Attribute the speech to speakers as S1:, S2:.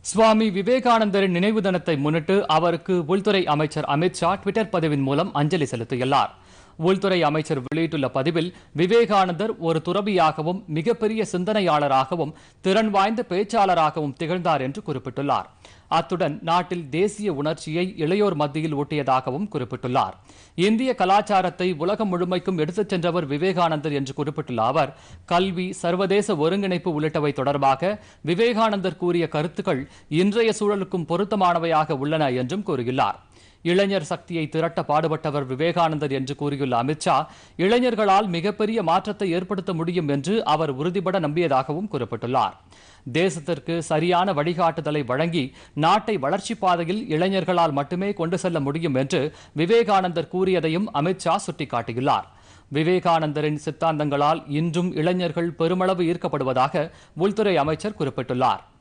S1: சுவாமி விவேகானந்தரின் நினைவு தினத்தை முன்னிட்டு அவருக்கு உள்துறை அமைச்சர் அமித்ஷா ட்விட்டர் பதிவின் மூலம் அஞ்சலி செலுத்தியுள்ளார் உள்துறை அமைச்சர் வெளியிட்டுள்ள பதிவில் விவேகானந்தர் ஒரு துறவியாகவும் மிகப்பெரிய சிந்தனையாளராகவும் திறன் வாய்ந்த பேச்சாளராகவும் திகழ்ந்தார் என்று குறிப்பிட்டுள்ளார் அத்துடன் நாட்டில் தேசிய உணர்ச்சியை இளையோர் மத்தியில் ஊட்டியதாகவும் குறிப்பிட்டுள்ளார் இந்திய கலாச்சாரத்தை உலகம் முழுமைக்கும் எடுத்துச் சென்றவர் விவேகானந்தர் என்று குறிப்பிட்டுள்ள அவர் கல்வி சர்வதேச ஒருங்கிணைப்பு உள்ளிட்டவை தொடர்பாக விவேகானந்தர் கூறிய கருத்துக்கள் இன்றைய சூழலுக்கும் பொருத்தமானவையாக உள்ளன என்றும் கூறியுள்ளார் இளைஞர் சக்தியை திரட்ட பாடுபட்டவர் விவேகானந்தர் என்று கூறியுள்ள அமித்ஷா இளைஞர்களால் மிகப்பெரிய மாற்றத்தை ஏற்படுத்த முடியும் என்று அவர் உறுதிபட நம்பியதாகவும் குறிப்பிட்டுள்ளார் தேசத்திற்கு சரியான வழிகாட்டுதலை வழங்கி நாட்டை வளர்ச்சிப் பாதையில் இளைஞர்களால் மட்டுமே கொண்டு செல்ல முடியும் என்று விவேகானந்தர் கூறியதையும் அமித்ஷா சுட்டிக்காட்டியுள்ளார் விவேகானந்தரின் சித்தாந்தங்களால் இன்றும் இளைஞர்கள் பெருமளவு ஈர்க்கப்படுவதாக உள்துறை அமைச்சர் குறிப்பிட்டுள்ளார்